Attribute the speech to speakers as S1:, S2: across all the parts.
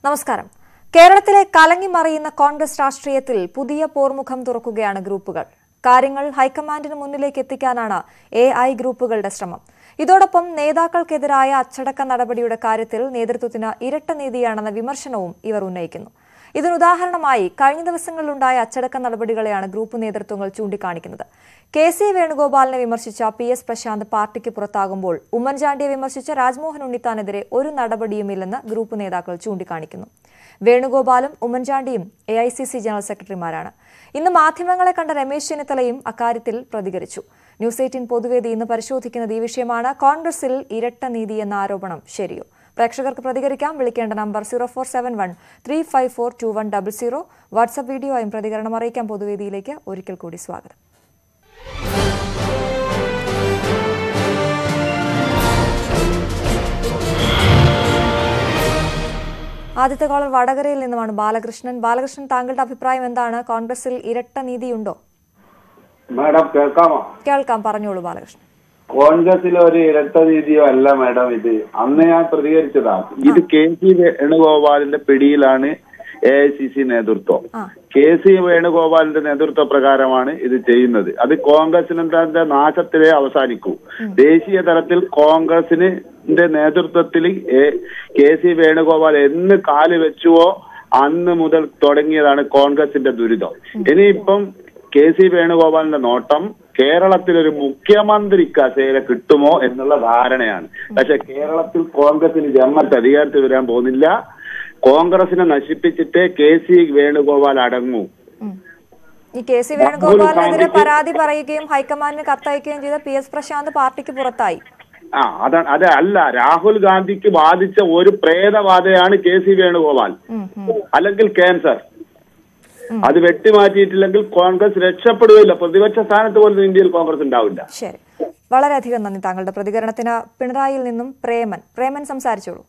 S1: നമസ്കാരം കേരളത്തിലെ കലങ്ങിമറിയുന്ന കോൺഗ്രസ് രാഷ്ട്രീയത്തിൽ പുതിയ പോർമുഖം തുറക്കുകയാണ് ഗ്രൂപ്പുകൾ കാര്യങ്ങൾ ഹൈക്കമാൻഡിന് മുന്നിലേക്ക് എത്തിക്കാനാണ് എ ഐ ഗ്രൂപ്പുകളുടെ ശ്രമം ഇതോടൊപ്പം നേതാക്കൾക്കെതിരായ അച്ചടക്ക നടപടിയുടെ കാര്യത്തിൽ നേതൃത്വത്തിന് ഇരട്ട നീതിയാണെന്ന വിമർശനവും ഇവർ ഉന്നയിക്കുന്നു ഇതിനുദാഹരണമായി കഴിഞ്ഞ ദിവസങ്ങളിലുണ്ടായ അച്ചടക്ക നടപടികളെയാണ് ഗ്രൂപ്പ് നേതൃത്വങ്ങൾ ചൂണ്ടിക്കാണിക്കുന്നത് കെ സി വേണുഗോപാലിനെ വിമർശിച്ച പി എസ് പ്രശാന്ത് പാർട്ടിക്ക് പുറത്താകുമ്പോൾ ഉമ്മൻചാണ്ടിയെ വിമർശിച്ച രാജ്മോഹൻ ഉണ്ണിത്താനെതിരെ ഒരു നടപടിയുമില്ലെന്ന് ഗ്രൂപ്പ് നേതാക്കൾ ചൂണ്ടിക്കാണിക്കുന്നു വേണുഗോപാലും ഉമ്മൻചാണ്ടിയും A I C C general സെക്രട്ടറിമാരാണ് ഇന്ന് മാധ്യമങ്ങളെ കണ്ട രമേശ് ചെന്നിത്തലയും അക്കാര്യത്തിൽ പ്രതികരിച്ചു ന്യൂസ് എയ്റ്റീൻ പൊതുവേദി ഇന്ന് പരിശോധിക്കുന്നത് ഈ വിഷയമാണ് കോൺഗ്രസിൽ ഇരട്ട നീതി എന്ന ആരോപണം ശരിയോ പ്രേക്ഷകർക്ക് പ്രതികരിക്കാം വിളിക്കേണ്ട number zero four seven one three five four two one double zero WhatsApp വീഡിയോയും പ്രതികരണം അറിയിക്കാം പൊതുവേദിയിലേക്ക് ഒരിക്കൽ കൂടി സ്വാഗതം ആദ്യത്തെ കോളർ വടകരയിൽ നിന്നുമാണ് ബാലകൃഷ്ണൻ ബാലകൃഷ്ണൻ താങ്കളുടെ അഭിപ്രായം എന്താണ് കോൺഗ്രസിൽ ഇരട്ട നീതിയുണ്ടോ
S2: മാഡം കേൾക്കാമോ
S1: കേൾക്കാം പറഞ്ഞോളൂ ബാലകൃഷ്ണൻ
S2: കോൺഗ്രസിലെ ഒരു ഇരട്ട രീതിയോ അല്ല മാഡം ഇത് അന്ന് ഞാൻ പ്രതികരിച്ചതാ ഇത് കെ സി വേണുഗോപാലിന്റെ പിടിയിലാണ് എ ഐ സി സി നേതൃത്വം
S1: ആ.
S2: കെ സി വേണുഗോപാലിന്റെ നേതൃത്വ പ്രകാരമാണ് ഇത് ചെയ്യുന്നത് അത് കോൺഗ്രസിന്റെ നാശത്തിലേ അവസാനിക്കൂ ദേശീയ തലത്തിൽ കോൺഗ്രസിന് ന്റെ നേതൃത്വത്തിൽ എ- കെ സി വേണുഗോപാൽ എന്ന് കാല് വെച്ചുവോ അന്ന് മുതൽ തുടങ്ങിയതാണ് കോൺഗ്രസിന്റെ ദുരിതം ഇനിയിപ്പം കെ സി വേണുഗോപാലിന്റെ നോട്ടം കേരളത്തിൽ ഒരു മുഖ്യമന്ത്രി കസേര കിട്ടുമോ എന്നുള്ള ധാരണയാണ് പക്ഷെ കേരളത്തിൽ കോൺഗ്രസിന് ജന്മത്ത് അധികാരത്തിൽ വരാൻ പോകുന്നില്ല കോൺഗ്രസിനെ നശിപ്പിച്ചിട്ടേ കെ സി വേണുഗോപാൽ അടങ്ങൂ
S1: ഉം. ഈ കെ സി വേണുഗോപാലിനെതിരെ പരാതി പറയുകയും ഹൈക്കമാൻഡിന് കത്തയക്കുകയും ചെയ്ത പി എസ് പ്രശാന്ത് പാർട്ടിക്ക് പുറത്തായി
S2: ആ അതാണ് അത് അല്ല രാഹുൽ ഗാന്ധിക്ക് ബാധിച്ച ഒരു പ്രേതബാധയാണ് കെ സി വേണുഗോപാൽ
S1: ഉം, ഉം.
S2: അല്ലെങ്കിൽ ക്യാൻസർ അത് വെട്ടിമാറ്റിയിട്ടില്ലെങ്കിൽ കോൺഗ്രസ് രക്ഷപ്പെടുകയില്ല പ്രതിപക്ഷ സ്ഥാനത്ത് പോലും ഇന്ത്യയിൽ കോൺഗ്രസ് ഉണ്ടാവില്ല
S1: ശരി വളരെയധികം നന്ദി താങ്കളുടെ പ്രതികരണത്തിന് പിണറായിയിൽ നിന്നും പ്രേമൻ പ്രേമൻ സംസാരിച്ചോളൂ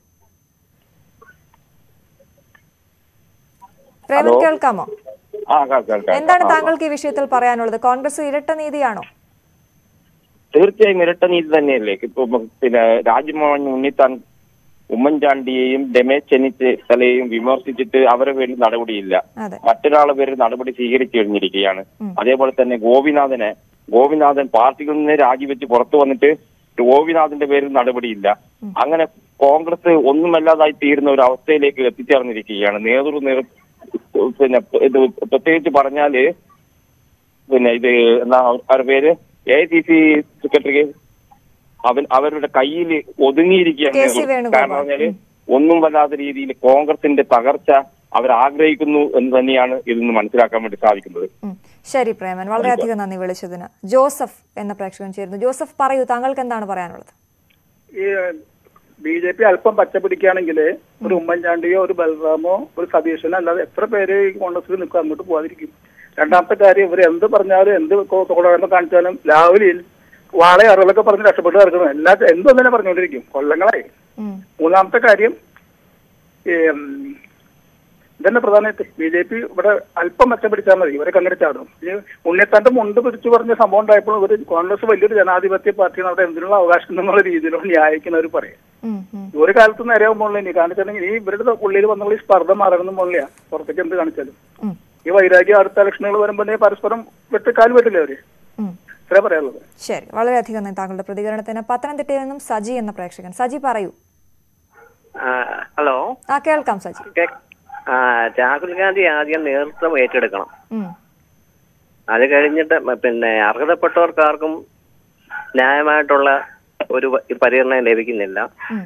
S1: പ്രേമൻ കേൾക്കാമോ
S3: ആ കേൾക്കാം കേൾക്കാം.
S1: എന്താണ്
S3: ആ,
S1: താങ്കൾക്ക് ഈ വിഷയത്തിൽ പറയാനുള്ളത് കോൺഗ്രസ് ഇരട്ട നീതിയാണോ
S3: തീർച്ചയായും ഇരട്ട നീതി തന്നെയല്ലേ ഇപ്പൊ പിന്നെ രാജ്മോഹൻ ഉണ്ണിത്താൻ ഉമ്മൻചാണ്ടിയെയും രമേശ് ചെന്നിത്തലയെയും വിമർശിച്ചിട്ട് അവരുടെ പേരിൽ നടപടിയില്ല
S1: അതെ
S3: മറ്റൊരാളുടെ പേരിൽ നടപടി സ്വീകരിച്ചു കഴിഞ്ഞിരിക്കുകയാണ് അതേപോലെ തന്നെ ഗോപിനാഥനെ ഗോപിനാഥൻ പാർട്ടിയിൽ നിന്ന് രാജിവെച്ച് പുറത്തു വന്നിട്ട് ഗോപിനാഥന്റെ പേരിൽ നടപടിയില്ല അങ്ങനെ കോൺഗ്രസ് ഒന്നുമല്ലാതായി തീരുന്ന ഒരു അവസ്ഥയിലേക്ക് എത്തിച്ചേർന്നിരിക്കുകയാണ് നേതൃ നേതൃ പിന്നെ ഇത് പ്രത്യേകിച്ച് പറഞ്ഞാല് പിന്നെ ഇത് എന്നാ അവരുടെ പേര് A I C C secretary അവൻ അവരുടെ കയ്യിൽ ഒതുങ്ങിയിരിക്കുകയാണ്
S1: കെ സി
S3: നേതൃത്വം.
S1: വേണുഗോപാൽ.
S3: കാരണം പറഞ്ഞാല് ഒന്നും വല്ലാത്ത രീതിയിൽ കോൺഗ്രസിന്റെ തകർച്ച അവർ ആഗ്രഹിക്കുന്നു എന്ന് തന്നെയാണ് ഇതിൽ നിന്ന് മനസ്സിലാക്കാൻ വേണ്ടി സാധിക്കുന്നത്
S1: ഉം. ശരി പ്രേമൻ വളരെയധികം നന്ദി വിളിച്ചതിന് ജോസഫ് എന്ന പ്രേക്ഷകൻ ചേരുന്നു ജോസഫ് പറയൂ താങ്കൾക്ക് എന്താണ് പറയാനുള്ളത്
S4: ഈ ബി ജെ പി അല്പം പച്ച പിടിക്കുകയാണെങ്കിൽ ഒരു ഉമ്മൻചാണ്ടിയോ ഒരു ബൽറാമോ ഒരു സതീശനോ അല്ലാതെ എത്ര പേര് ഈ കോൺഗ്രസിൽ നിൽക്കും അങ്ങോട്ട് പോകാതിരിക്കും രണ്ടാമത്തെ കാര്യം ഇവർ എന്ത് പറഞ്ഞാലും എന്ത് തോടായ്മ കാണിച്ചാലും രാവിലെയിൽ വാളെ അറിവുകളൊക്കെ പറഞ്ഞ് രക്ഷപ്പെട്ട് കിടക്കണം എല്ലാ എന്തും തന്നെ പറഞ്ഞുകൊണ്ടിരിക്കും കൊല്ലങ്ങളായി
S1: ഉം.
S4: മൂന്നാമത്തെ കാര്യം ഈ, ഉം, ഇതന്നെ പ്രധാനമായിട്ട് ബി ജെ പി ഇവിടെ അല്പം മെച്ചപ്പിടിച്ചാൽ മതി ഇവരൊക്കെ അങ്ങനെ ചാടും ഈ ഉണ്ണിത്താന്റെ മുണ്ട് പിടിച്ചു പറഞ്ഞ സംഭവം ഉണ്ടായപ്പോൾ ഇവർ കോൺഗ്രസ് വലിയൊരു ജനാധിപത്യ പാർട്ടിയാണ് അവിടെ എന്തിനുള്ള അവകാശം എന്നുള്ള രീതിയിലുള്ള ന്യായിക്കുന്നവർ പറയും
S1: ഉം, ഉം.
S4: ഒരു കാലത്ത് നേരെയാവും പോണില്ല ഇനി കാണിച്ചിട്ടുണ്ടെങ്കിൽ ഈ ഇവരുടെ ഉള്ളിൽ വന്നുള്ള ഈ സ്പർദ്ധ മാറണം പോണില്ല പുറത്തേക്ക് എന്ത് കാണിച്ചാലും
S1: ഉം.
S4: ഈ വൈരാഗ്യം അടുത്ത ഇലക്ഷനുകൾ വരുമ്പോൾ പരസ്പരം വെട്ടിക്കാൽ വെട്ടില്ല അവര്
S1: ഉം.
S4: ഇത്രേ പറയാനുള്ളത്
S1: ശരി വളരെയധികം നന്ദി താങ്കളുടെ പ്രതികരണത്തിന് പത്തനംതിട്ടയിൽ നിന്നും സജി എന്ന പ്രേക്ഷകൻ സജി പറയൂ
S5: ആ, ഹലോ
S1: ആ കേൾക്കാം സജി
S5: കേ- ആ, രാഹുൽ ഗാന്ധി ആദ്യം നേതൃത്വം ഏറ്റെടുക്കണം
S1: ഉം.
S5: അത് കഴിഞ്ഞിട്ട് മ- പിന്നെ അർഹതപ്പെട്ടവർക്കാർക്കും ന്യായമായിട്ടുള്ള ഒരു പ- പരിഗണന ലഭിക്കുന്നില്ല
S1: ഉം.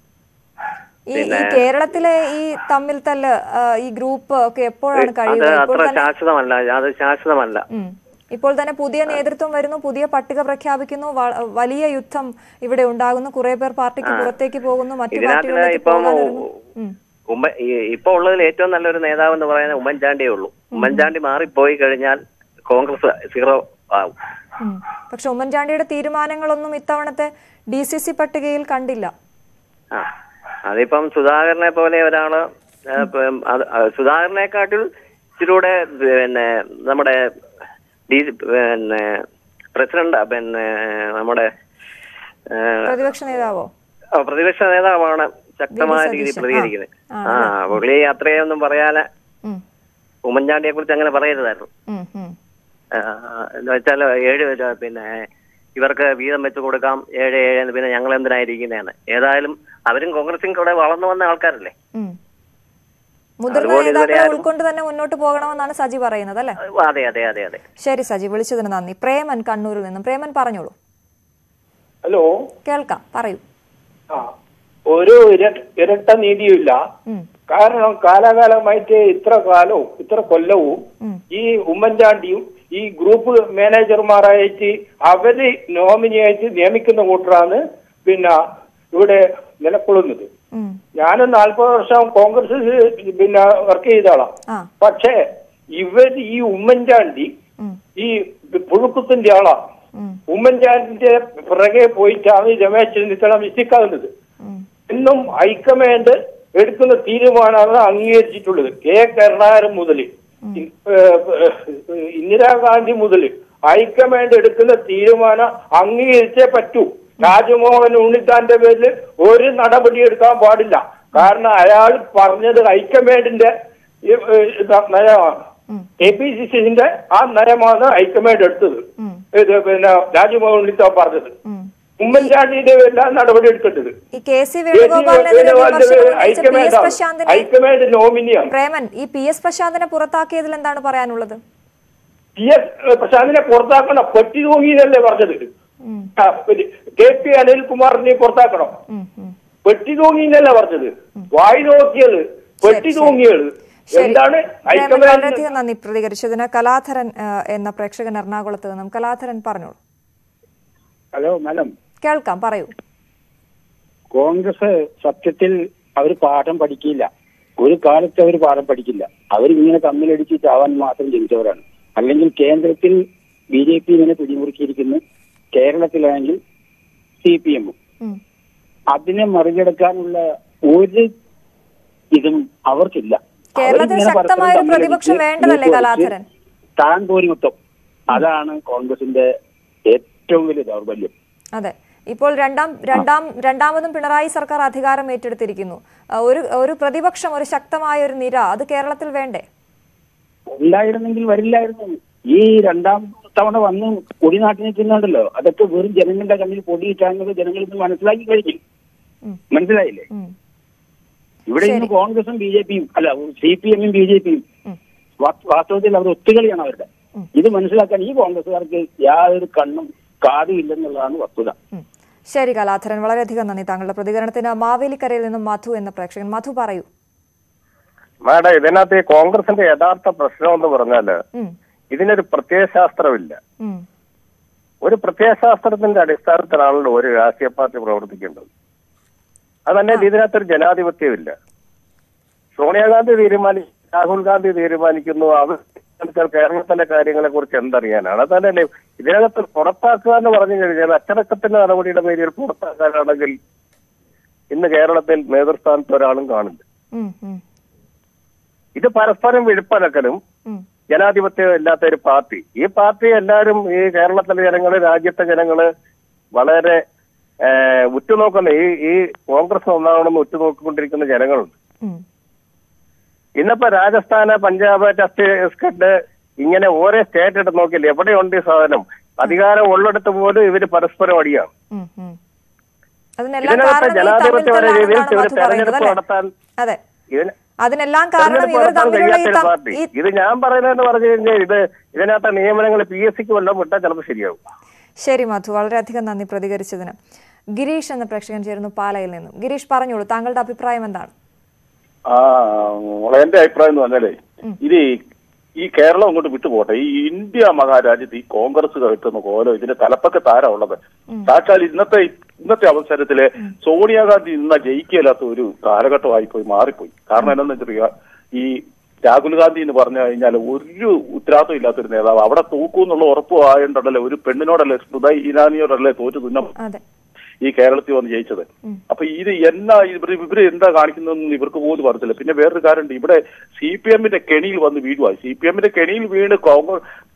S1: ഈ ഈ കേരളത്തിലെ ഈ തമ്മിൽ തല്ല് ആ, ഈ ഗ്രൂപ്പ് ഒക്കെ എപ്പോഴാണ്
S5: അത്
S1: കഴിയുക ഇപ്പോൾ
S5: അത്ര
S1: തന്നെ
S5: ശാശ്വതമല്ല അത് ശാശ്വതമല്ല
S1: ഉം. ഇപ്പോൾ തന്നെ പുതിയ നേതൃത്വം വരുന്നു പുതിയ പട്ടിക പ്രഖ്യാപിക്കുന്നു വ- വലിയ യുദ്ധം ഇവിടെ ഉണ്ടാകുന്നു കുറെ പേർ പാർട്ടിക്ക് പുറത്തേക്ക് പോകുന്നു മറ്റു
S5: ഇതിനകത്ത്
S1: പാർട്ടികളിലേക്ക്
S5: ഇപ്പം
S1: പോകാൻ ഒരുങ്ങുന്നു. ഉം.
S5: ഉമ്മ ഈ- ഇപ്പൊ ഉള്ളതിൽ ഏറ്റവും നല്ലൊരു നേതാവ് എന്ന് പറയുന്നത് ഉമ്മൻചാണ്ടിയേ ഉള്ളൂ ഉമ്മൻചാണ്ടി മാറിപ്പോയി കഴിഞ്ഞാൽ കോൺഗ്രസ് സീറോ ആവും
S1: ഉം. പക്ഷെ ഉമ്മൻചാണ്ടിയുടെ തീരുമാനങ്ങളൊന്നും ഇത്തവണത്തെ ഡി സി സി പട്ടികയിൽ കണ്ടില്ല
S5: ആ അതിപ്പം സുധാകരനെ പോലെ ഒരാള് ആ, ഇപ്പം അത് ആ, സുധാകരനെക്കാട്ടിൽ ഇച്ചിരൂടെ പിന്നെ നമ്മുടെ ഡി പിന്നെ പ്രസിഡന്റ് പിന്നെ നമ്മുടെ ആ,
S1: പ്രതിപക്ഷ നേതാവോ
S5: ആ, പ്രതിപക്ഷ നേതാവാണ് ശക്തമായ
S1: വി ഡി
S5: രീതിയിൽ
S1: സതീശൻ.
S5: പ്രതികരിക്കുന്നത്
S1: ആ,
S5: ആ പുള്ളി അത്രയൊന്നും പറയാതെ
S1: ഉം,
S5: ഉമ്മൻചാണ്ടിയെ കുറിച്ച് അങ്ങനെ പറയരുതായിരുന്നു
S1: ഉം, ഉം.
S5: ആ, എന്ന് വെച്ചാൽ ഏഴ് പേര് പിന്നെ ഇവർക്ക് വീതം വെച്ച് കൊടുക്കാം ഏഴ് ഏഴ് എന്ന് പിന്നെ ഞങ്ങൾ എന്തിനായിരിക്കുന്നതാണ് ഏതായാലും അവരും കോൺഗ്രസിൽ കൂടെ വളർന്നു വന്ന ആൾക്കാരല്ലേ
S1: ഉം. മുതിർന്ന
S5: അതുപോലെ ഇതുവരെ
S1: നേതാക്കളെ
S5: ആരും-
S1: ഉൾക്കൊണ്ട് തന്നെ മുന്നോട്ട് പോകണമെന്നാണ് സജി പറയുന്നത് അല്ലേ
S5: അതെ അതെ അതെ അതെ
S1: ശരി സജി വിളിച്ചതിന് നന്ദി പ്രേമൻ കണ്ണൂരിൽ നിന്നും പ്രേമൻ പറഞ്ഞോളൂ
S4: ഹലോ
S1: കേൾക്കാം പറയൂ
S4: ആ ഒരു ഇര- ഇരട്ട നീതിയില്ല
S1: ഉം,
S4: കാരണം കാലാകാലമായിട്ട് ഇത്ര കാലവും ഇത്ര കൊല്ലവും
S1: ഉം.
S4: ഈ ഉമ്മൻചാണ്ടിയും ഈ ഗ്രൂപ്പ് മാനേജർമാരായിട്ട് അവര് നോമിനിയായിട്ട് നിയമിക്കുന്ന കൂട്ടറാണ് പിന്നെ ഇവിടെ നിലകൊള്ളുന്നത്
S1: ഉം,
S4: ഞാനും നാൽപ്പത് വർഷം കോൺഗ്രസ് പിന്നെ വർക്ക് ചെയ്ത ആളാ
S1: ആ
S4: പക്ഷേ ഇവർ ഈ ഉമ്മൻചാണ്ടി
S1: ഉം,
S4: ഈ പുഴുക്കത്തിന്റെ ആളാ
S1: ഉം,
S4: ഉമ്മൻചാണ്ടിന്റെ പിറകെ പോയിട്ടാണ് രമേശ് ചെന്നിത്തല മിസ്സിക്കാകുന്നത്
S1: ഉം,
S4: ഇന്നും ഹൈക്കമാൻഡ് എടുക്കുന്ന തീരുമാനമാണ് അംഗീകരിച്ചിട്ടുള്ളത് കെ കരുണാകരൻ മുതൽ ഇന്ദിരാഗാന്ധി മുതൽ ഹൈക്കമാൻഡ് എടുക്കുന്ന തീരുമാനം അംഗീകരിച്ചേ പറ്റൂ രാജ്മോഹൻ ഉണ്ണിത്താന്റെ പേരിൽ ഒരു നടപടി എടുക്കാൻ പാടില്ല കാരണം അയാൾ പറഞ്ഞത് ഹൈക്കമാൻഡിന്റെ ഈ, ഏ, ഇതാ നയമാണ്
S1: ഉം.
S4: എ പി സി സിന്റെ ആ നയമാണ് ഹൈക്കമാൻഡ് എടുത്തത്
S1: ഉം,
S4: ഇത് പിന്നെ രാജ്മോഹൻ ഉണ്ണിത്താൻ പറഞ്ഞത്
S1: ഉം.
S4: ഉമ്മൻചാണ്ടിന്റെ പേരിലാണ് നടപടി എടുക്കേണ്ടത്
S1: ഈ കെ സി വേണുഗോപാലിനെതിരെ വിമർശനം ഉന്നയിച്ച പി എസ് പ്രശാന്തിനെ
S4: ഹൈക്കമാൻഡ് നോമിനിയാണ്
S1: പ്രേമൻ ഈ പി എസ് പ്രശാന്തിനെ പുറത്താക്കിയതിൽ എന്താണ് പറയാനുള്ളത്
S4: പി എസ് പ്രശാന്തിനെ പുറത്താക്കണം പെട്ടി തൂങ്ങിയതല്ലേ പറഞ്ഞത്
S1: ഉം,
S4: ആ, പിന്നെ കെ പി അനിൽകുമാറിനെ പുറത്താക്കണം
S1: ഉം, ഉം.
S4: പെട്ടി തൂങ്ങിയെന്നല്ല പറഞ്ഞത് വായി നോക്കിയത് പെട്ടി
S1: ശരി.
S4: തൂങ്ങിയത്
S1: ശരി
S4: എന്താണ്
S1: പ്രേമൻ
S4: ഹൈക്കമാൻഡ്
S1: വളരെയധികം നന്ദി പ്രതികരിച്ചതിന് കലാധരൻ ആ, എന്ന പ്രേക്ഷകൻ എറണാകുളത്ത് നിന്നും കലാധരൻ പറഞ്ഞോളൂ
S6: ഹലോ മാഡം
S1: കേൾക്കാം പറയൂ
S6: കോൺഗ്രസ് സത്യത്തിൽ അവർ പാഠം പഠിക്കില്ല ഒരു കാലത്ത് അവർ പാഠം പഠിക്കില്ല അവരിങ്ങനെ തമ്മിലടിച്ച് ചാവാൻ മാത്രം ജനിച്ചവരാണ് അല്ലെങ്കിൽ കേന്ദ്രത്തിൽ ബി ജെ പി ഇങ്ങനെ പിടിമുറുക്കിയിരിക്കുന്നു കേരളത്തിലാണെങ്കിൽ സി പി എമ്മും
S1: ഉം,
S6: അതിനെ മറികടക്കാനുള്ള ഒരു ഇതും അവർക്കില്ല
S1: കേരളത്തിൽ
S6: അവരിങ്ങനെ പരസ്പരം
S1: ശക്തമായ ഒരു
S6: തമ്മിലടിച്ച്
S1: പ്രതിപക്ഷം വേണ്ടതല്ലേ
S6: മൂക്ക്
S1: കലാധരൻ?
S6: വലിച്ച് താൻ പോരിമത്വം അതാണ് കോൺഗ്രസിന്റെ ഏറ്റവും വലിയ ദൗർബല്യം
S1: അതെ ഇപ്പോൾ രണ്ടാം രണ്ടാം രണ്ടാമതും പിണറായി സർക്കാർ അധികാരം ഏറ്റെടുത്തിരിക്കുന്നു ആ, ഒരു ഒരു പ്രതിപക്ഷം ഒരു ശക്തമായ ഒരു നിര അത് കേരളത്തിൽ വേണ്ടേ
S6: ഉണ്ടായിരുന്നെങ്കിൽ വരില്ലായിരുന്നു ഈ രണ്ടാം തവണ വന്ന് കൊടി നാട്ടി നിൽക്കുന്നുണ്ടല്ലോ അതൊക്കെ വെറും ജനങ്ങളുടെ കണ്ണിൽ പൊടിയിട്ടാണെന്നത് ജനങ്ങൾ ഇന്ന് മനസ്സിലാക്കി കഴിഞ്ഞു
S1: ഉം.
S6: മനസ്സിലായില്ലേ
S1: ഉം,
S6: ഇവിടെ ഇന്ന് കോൺഗ്രസും ബി ജെ പിയും അല്ല സി പി എമ്മും ബി ജെ പിയും
S1: ഉം.
S6: വാസ്തവത്തിൽ അവർ ഒത്തുകളിയാണ് അവരുടെ
S1: ഉം.
S6: ഇത് മനസ്സിലാക്കാൻ ഈ കോൺഗ്രസുകാർക്ക് യാതൊരു കണ്ണും കാതും ഇല്ലെന്നുള്ളതാണ് വസ്തുത
S1: ഉം. ശരി കലാധരൻ വളരെയധികം നന്ദി താങ്കളുടെ പ്രതികരണത്തിന് മാവേലിക്കരയിൽ നിന്നും മധു എന്ന പ്രേക്ഷകൻ മധു പറയൂ
S3: മാഡം ഇതിനകത്ത് ഈ കോൺഗ്രസിന്റെ യഥാർത്ഥ പ്രശ്നം എന്ന് പറഞ്ഞാല്
S1: ഉം,
S3: ഇതിനൊരു പ്രത്യയശാസ്ത്രമില്ല
S1: ഉം,
S3: ഒരു പ്രത്യയശാസ്ത്രത്തിന്റെ അടിസ്ഥാനത്തിലാണല്ലോ ഒരു രാഷ്ട്രീയ പാർട്ടി പ്രവർത്തിക്കേണ്ടത് അതല്ലെങ്കിൽ ഇതിനകത്തൊരു ജനാധിപത്യമില്ല സോണിയാഗാന്ധി തീരുമാനി രാഹുൽ ഗാന്ധി തീരുമാനിക്കുന്നു അവർ കേരളത്തിലെ കാര്യങ്ങളെ കുറിച്ച് എന്തറിയാനാണ് അതല്ലേ ഇതിനകത്ത് പുറത്താക്കുക എന്ന് പറഞ്ഞു കഴിഞ്ഞാൽ അച്ചടക്കത്തിന്റെ നടപടിയുടെ പേരിൽ പുറത്താക്കാനാണെങ്കിൽ ഇന്ന് കേരളത്തിൽ നേതൃസ്ഥാനത്ത് ഒരാളും കാണില്ല
S1: ഉം, ഉം,
S3: ഇത് പരസ്പരം വിഴുപ്പനക്കലും
S1: ഉം,
S3: ജനാധിപത്യം ഇല്ലാത്ത ഒരു പാർട്ടി ഈ പാർട്ടി എല്ലാവരും ഈ കേരളത്തിലെ ജനങ്ങള് രാജ്യത്തെ ജനങ്ങള് വളരെ ഏഹ്, ഉറ്റുനോക്കുന്ന ഈ ഈ കോൺഗ്രസ് ഒന്നാകണമെന്ന് ഉറ്റുനോക്കിക്കൊണ്ടിരിക്കുന്ന ജനങ്ങളുണ്ട്
S1: ഉം.
S3: ഇന്നിപ്പോ രാജസ്ഥാന് പഞ്ചാബ് ഛത്തീസ്ഗഡ് ഇങ്ങനെ ഓരോ സ്റ്റേറ്റ് എടുത്ത് നോക്കില്ല എവിടെയുണ്ട് ഈ സാധനം അധികാരം ഉള്ളിടത്ത് പോലും ഇവര് പരസ്പരം അടിയാണ്
S1: ഉം, ഉം. അതിനെല്ലാം
S3: ഇതിനകത്ത്
S1: കാരണം ഈ
S3: ജനാധിപത്യപര രീതിയിൽ
S1: തമ്മിൽ
S3: ഇവർ
S1: തല്ലാണെന്നാണ് മധു പറയുന്നത്
S3: തെരഞ്ഞെടുപ്പ്
S1: അല്ലേ
S3: നടത്താൻ
S1: അതെ
S3: ഇതിന്
S1: അതിനെല്ലാം കാരണം
S3: തെരഞ്ഞെടുപ്പ്
S1: ഇവർ
S3: നടത്താൻ
S1: തമ്മിലുള്ള ഈ
S3: കഴിയാത്തൊരു
S1: തം-
S3: പാർട്ടി
S1: ഈ
S3: ഇത് ഞാൻ പറയുന്നതെന്ന് പറഞ്ഞു കഴിഞ്ഞാൽ ഇത് ഇതിനകത്ത് നിയമനങ്ങൾ പി എസ് സിക്ക് വല്ലതും വിട്ടാൽ ചിലപ്പോൾ ശരിയാവും
S1: ശരി മധു വളരെയധികം നന്ദി പ്രതികരിച്ചതിന് ഗിരീഷ് എന്ന പ്രേക്ഷകൻ ചേരുന്നു പാലയിൽ നിന്നും ഗിരീഷ് പറഞ്ഞോളൂ താങ്കളുടെ അഭിപ്രായം എന്താണ്
S2: ആ മോളെ എന്റെ അഭിപ്രായം എന്ന് പറഞ്ഞാലേ ഇത് ഈ- ഈ കേരളം അങ്ങോട്ട് വിട്ടുപോട്ടെ ഈ ഇന്ത്യ മഹാരാജ്യത്ത് ഈ കോൺഗ്രസ് കയറ്റുന്ന കോലം ഇതിന്റെ തലപ്പൊക്കെ ആരാ ഉള്ളത് സാക്ഷാൽ ഇന്നത്തെ ഇന്നത്തെ അവസരത്തില് സോണിയാഗാന്ധി ഇന്ന ജയിക്കില്ലാത്ത ഒരു കാലഘട്ടമായി പോയി മാറിപ്പോയി കാരണം എന്താണെന്ന് വെച്ചാൽ ഈ രാഹുൽ ഗാന്ധി എന്ന് പറഞ്ഞു കഴിഞ്ഞാൽ ഒരു ഉത്തരവാദിത്വം ഇല്ലാത്ത ഒരു നേതാവ് അവിടെ തൂക്കും എന്നുള്ള ഉറപ്പ് ആയതുകൊണ്ടല്ലേ ഒരു പെണ്ണിനോടല്ലേ സ്മൃത ഇറാനിയോടല്ലേ തോറ്റു തുന്നം
S1: അതെ
S2: ഈ കേരളത്തിൽ വന്ന് ജയിച്ചത് അപ്പൊ ഇത് എന്നാ ഇവർ ഇവര് എന്താ കാണിക്കുന്നതെന്ന് ഇവർക്ക് പോലും പറഞ്ഞില്ല പിന്നെ വേറൊരു കാര്യമുണ്ട് ഇവിടെ സി പി എമ്മിന്റെ കെണിയിൽ വന്ന് വീഴുവായി സി പി എമ്മിന്റെ കെണിയിൽ വീണ് കോൺഗ്രസ്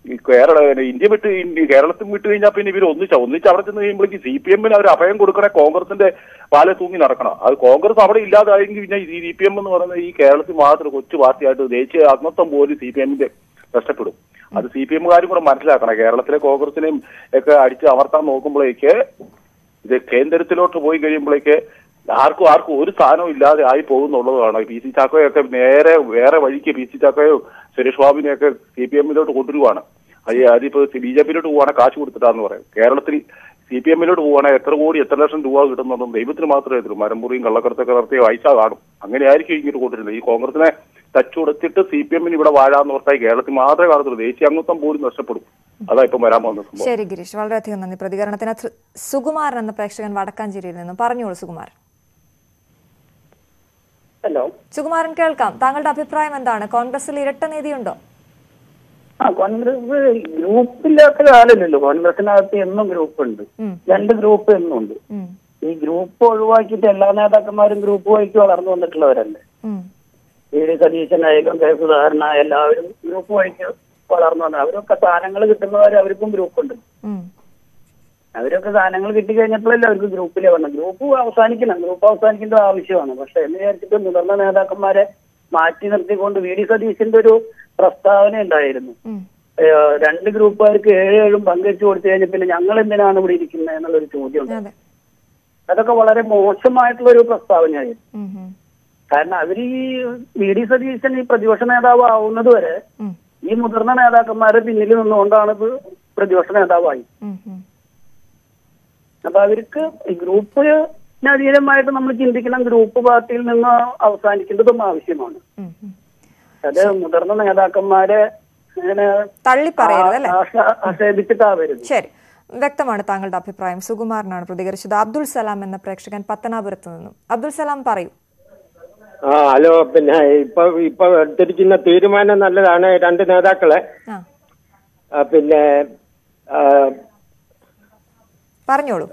S7: ഈ കേരള ഇന്ത്യ വിട്ട് ഇന്ത്യ കേരളത്തിൽ വിട്ട് കഴിഞ്ഞാൽ പിന്നെ ഇവർ ഒന്നിച്ച ഒന്നിച്ച് അവിടെ ചെന്ന് കഴിയുമ്പോഴേക്ക് സി പി എമ്മിന് അവർ അഭയം കൊടുക്കണേ കോൺഗ്രസിന്റെ പാലെ തൂങ്ങി നടക്കണം അത് കോൺഗ്രസ് അവിടെ ഇല്ലാതായെങ്കിൽ പിന്നെ ഈ സി പി എം എന്ന് പറയുന്ന ഈ കേരളത്തിൽ മാത്രം കൊച്ചു പാർട്ടിയായിട്ട് ദേശീയ അംഗത്വം പോലും സി പി എമ്മിന്റെ നഷ്ടപ്പെടും അത് സി പി എമ്മുകാരും കൂടെ മനസ്സിലാക്കണം കേരളത്തിലെ കോൺഗ്രസിനെയും ഒക്കെ അടിച്ച് അമർത്താൻ നോക്കുമ്പോഴേക്ക് ഇത് കേന്ദ്രത്തിലോട്ട് പോയി കഴിയുമ്പോഴേക്ക് ആർക്കും ആർക്കും ഒരു സ്ഥാനവും ഇല്ലാതെ ആയി പോകുന്നുള്ളതാണ് പി സി ചാക്കോയൊക്കെ നേരെ വേറെ വഴിക്ക് പി സി ചാക്കോയോ സുരേഷ് ബാബുവിനെയൊക്കെ സി പി എമ്മിലോട്ട് കൊണ്ടുവരുവാണ് അത് അതിപ്പോ ബി ജെ പിയിലോട്ട് പോവാണെങ്കിൽ കാശ് കൊടുത്തിട്ടാന്ന് പറയും കേരളത്തിൽ സി പി എമ്മിലോട്ട് പോവാണെങ്കിൽ എത്ര കോടി എത്ര ലക്ഷം രൂപ കിട്ടുന്നതും ദൈവത്തിന് മാത്രമേ അറിയത്തുള്ളൂ മരമുറിയും കള്ളക്കടത്തൊക്കെ നടത്തിയ പൈസ കാണും അങ്ങനെ ആയിരിക്കും ഇങ്ങോട്ട് കൊണ്ടിരുന്നത് ഈ കോൺഗ്രസിനെ ടച്ച് കൊടുത്തിട്ട് സി പി എമ്മിന് ഇവിടെ വാഴാന്ന് ഓർത്തായി കേരളത്തിൽ മാത്രമേ കാണത്തുള്ളൂ ദേശീയ അംഗത്വം പോലും നഷ്ടപ്പെടും അതാ ഇപ്പം വരാൻ പോകുന്ന സംഭവം
S1: ശരി ഗിരീഷ് വളരെയധികം നന്ദി പ്രതികരണത്തിന് ത്ര- സുകുമാരൻ എന്ന പ്രേക്ഷകൻ വടക്കാഞ്ചേരിയിൽ നിന്നും പറഞ്ഞോളൂ സുകുമാരൻ
S6: ഹലോ
S1: സുകുമാരൻ കേൾക്കാം താങ്കളുടെ അഭിപ്രായം എന്താണ് കോൺഗ്രസിൽ ഇരട്ട നീതിയുണ്ടോ
S6: ആ കോൺഗ്രസ് ഗ്രൂപ്പില്ലാത്ത കാലമില്ലല്ലോ കോൺഗ്രസിനകത്ത് എന്നും ഗ്രൂപ്പ് ഉണ്ട്
S1: ഉം.
S6: രണ്ട് ഗ്രൂപ്പ് എന്നും ഉണ്ട്
S1: ഉം,
S6: ഈ ഗ്രൂപ്പ് ഒഴിവാക്കിയിട്ട് എല്ലാ നേതാക്കന്മാരും ഗ്രൂപ്പ് വഴിക്ക് വളർന്നു വന്നിട്ടുള്ളവരല്ലേ
S1: ഉം,
S6: വി ഡി സതീശനായാലും കെ സുധാകരൻ എല്ലാവരും ഗ്രൂപ്പ് വഴിക്ക് വളർന്നു വന്നത് അവരൊക്കെ സ്ഥാനങ്ങൾ കിട്ടുന്നവർ അവർക്കും ഗ്രൂപ്പ് ഉണ്ട്
S1: ഉം,
S6: അവരൊക്കെ സ്ഥാനങ്ങൾ കിട്ടി കഴിഞ്ഞപ്പോഴല്ലേ അവർക്ക് ഗ്രൂപ്പിലെ വരണം ഗ്രൂപ്പ് അവസാനിക്കണം ഗ്രൂപ്പ് അവസാനിക്കേണ്ട ആവശ്യമാണ് പക്ഷെ എന്ന് വിചാരിച്ചിട്ട് മുതിർന്ന നേതാക്കന്മാരെ മാറ്റി നിർത്തിക്കൊണ്ട് വി ഡി സതീശന്റെ ഒരു പ്രസ്താവന ഉണ്ടായിരുന്നു
S1: ഉം.
S6: ഏഹ് രണ്ട് ഗ്രൂപ്പുകാർക്ക് ഏഴ് ഏഴും പങ്കുവെച്ച് കൊടുത്തു കഴിഞ്ഞാൽ പിന്നെ ഞങ്ങൾ എന്തിനാണ് ഇവിടെ ഇരിക്കുന്നത് എന്നുള്ളൊരു ചോദ്യം ഉണ്ട്
S1: അതെ
S6: അതൊക്കെ വളരെ മോശമായിട്ടുള്ള ഒരു പ്രസ്താവനയായിരുന്നു
S1: ഉം, ഉം,
S6: കാരണം അവർ ഈ വി ഡി സതീശൻ ഈ പ്രതിപക്ഷ നേതാവ് ആവുന്നത് വരെ
S1: ഉം,
S6: ഈ മുതിർന്ന നേതാക്കന്മാരെ പിന്നിൽ നിന്നുകൊണ്ടാണ് ഇത് പ്രതിപക്ഷ നേതാവായി
S1: ഉം, ഉം.
S6: അപ്പൊ അവർക്ക് ഈ ഗ്രൂപ്പിന് അതീതമായിട്ട് നമ്മൾ ചിന്തിക്കണം ഗ്രൂപ്പ് പാർട്ടിയിൽ നിന്ന് അവസാനിക്കേണ്ടതും ആവശ്യമാണ്
S1: ഉം, ഉം.
S6: അത് മുതിർന്ന നേതാക്കന്മാരെ ഇങ്ങനെ
S1: തള്ളിപ്പറയരുത് അല്ലേ
S6: ആശ്ര- ആക്ഷേപിച്ചിട്ടാവരുത്
S1: ശരി വ്യക്തമാണ് താങ്കളുടെ അഭിപ്രായം സുകുമാരനാണ് പ്രതികരിച്ചത് അബ്ദുൾ സലാം എന്ന പ്രേക്ഷകൻ പത്തനാപുരത്ത് നിന്നും അബ്ദുൾ സലാം പറയൂ
S8: ആ ഹലോ പിന്നെ ഇപ്പൊ ഇപ്പൊ എടുത്തിരിക്കുന്ന തീരുമാനം നല്ലതാണ് രണ്ട് നേതാക്കളെ
S1: ആ
S8: ആ, പിന്നെ ആ,
S1: പറഞ്ഞോളൂ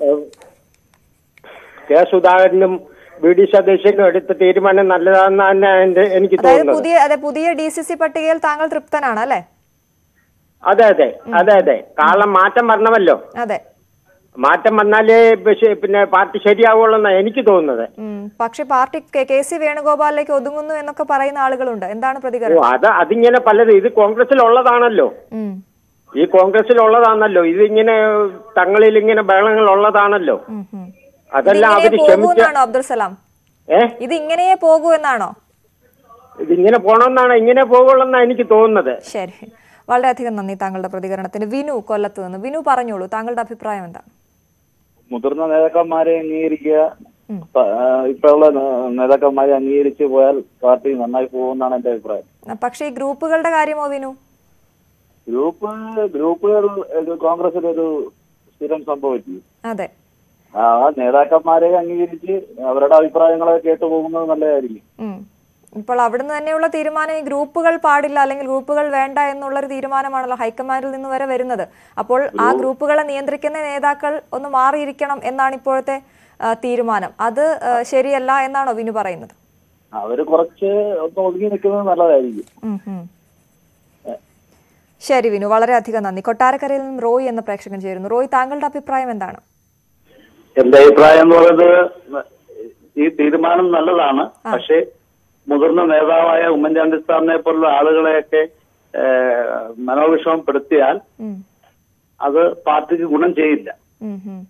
S8: കെ സുധാകരനും വി ഡി സതീശനും എടുത്ത തീരുമാനം നല്ലതാണെന്നാണ് തന്നെ എന്റെ എനിക്ക്
S1: അതായത്
S8: തോന്നുന്നത്
S1: പുതിയ അതെ പുതിയ ഡി സി സി പട്ടികയിൽ താങ്കൾ തൃപ്തനാണ് അല്ലേ
S8: അതെ അതെ അതെ അതെ കാലം മാറ്റം വരണമല്ലോ
S1: അതെ
S8: മാറ്റം വന്നാലേ പക്ഷേ പിന്നെ പാർട്ടി ശരിയാവുള്ളൂ എന്നാണ് എനിക്ക് തോന്നുന്നത്
S1: ഉം. പക്ഷെ പാർട്ടി കെ- കെ സി വേണുഗോപാലിലേക്ക് ഒതുങ്ങുന്നു എന്നൊക്കെ പറയുന്ന ആളുകളുണ്ട് എന്താണ്
S8: ഓ
S1: പ്രതികരണം
S8: അത് അതിങ്ങനെ പലത് ഇത് കോൺഗ്രസിലുള്ളതാണല്ലോ
S1: ഉം.
S8: ഈ കോൺഗ്രസിലുള്ളതാണല്ലോ ഇതിങ്ങനെ തങ്ങളിൽ ഇങ്ങനെ ബഹളങ്ങൾ ഉള്ളതാണല്ലോ
S1: ഉം, ഉം.
S8: അതെല്ലാം
S1: ഇതിങ്ങനെ
S8: അവര്
S1: പോകൂ
S8: ക്ഷമിച്ച
S1: എന്നാണോ അബ്ദുൾ സലാം
S8: ഏ
S1: ഇത് ഇങ്ങനെയേ പോകൂ എന്നാണോ
S8: ഇതിങ്ങനെ പോണമെന്നാണ് ഇങ്ങനെ പോകുള്ളെന്നാണ് എനിക്ക് തോന്നുന്നത്
S1: ശരി വളരെയധികം നന്ദി താങ്കളുടെ പ്രതികരണത്തിന് വിനു കൊല്ലത്ത് നിന്ന് വിനു പറഞ്ഞോളൂ താങ്കളുടെ അഭിപ്രായം എന്താ
S9: മുതിർന്ന നേതാക്കന്മാരെ അംഗീകരിക്കുക പ- ആ, ഇപ്പോഴുള്ള നേ- നേതാക്കന്മാരെ അംഗീകരിച്ച് പോയാൽ പാർട്ടി നന്നായി പോകുമെന്നാണ് എന്റെ അഭിപ്രായം
S1: ആ, പക്ഷേ ഈ ഗ്രൂപ്പുകളുടെ കാര്യമോ വിനു
S9: ഗ്രൂപ്പ് ഗ്രൂപ്പുകൾ ഒരു കോൺഗ്രസിലൊരു സ്ഥിരം സംഭവിച്ചു
S1: അതെ
S9: ആ നേതാക്കന്മാരെ അംഗീകരിച്ച് അവരുടെ അഭിപ്രായങ്ങളെ കേട്ടു പോകുന്നത് നല്ലതായിരിക്കും
S1: ഉം. ഇപ്പോൾ അവിടുന്ന് തന്നെയുള്ള തീരുമാനം ഈ ഗ്രൂപ്പുകൾ പാടില്ല അല്ലെങ്കിൽ ഗ്രൂപ്പുകൾ വേണ്ട എന്നുള്ളൊരു തീരുമാനമാണല്ലോ ഹൈക്കമാൻഡിൽ നിന്ന് വരെ വരുന്നത് അപ്പോൾ ആ ഗ്രൂപ്പുകളെ നിയന്ത്രിക്കുന്ന നേതാക്കൾ ഒന്ന് മാറിയിരിക്കണം എന്നാണ് ഇപ്പോഴത്തെ ആ, തീരുമാനം അത് ആ, ശരിയല്ല എന്നാണോ വിനു പറയുന്നത്
S9: അവര് കുറച്ച് ഒന്ന് ഒതുങ്ങി നിൽക്കുന്നത് നല്ലതായിരിക്കും
S1: ഉം, ഉം. ശരി വിനു വളരെയധികം നന്ദി കൊട്ടാരക്കരയിൽ നിന്നും റോയ് എന്ന പ്രേക്ഷകൻ ചേരുന്നു റോയ് താങ്കളുടെ അഭിപ്രായം എന്താണ്
S2: എന്റെ അഭിപ്രായം എന്ന് പറയുന്നത് ഈ തീരുമാനം നല്ലതാണ് പക്ഷേ മുതിർന്ന നേതാവായ ഉമ്മൻചാണ്ടി സാറിനെ പോലുള്ള ആളുകളെയൊക്കെ ഏഹ്, മനോവിഷമപ്പെടുത്തിയാൽ
S1: ഉം,
S2: അത് പാർട്ടിക്ക് ഗുണം ചെയ്യില്ല
S1: ഉം, ഉം.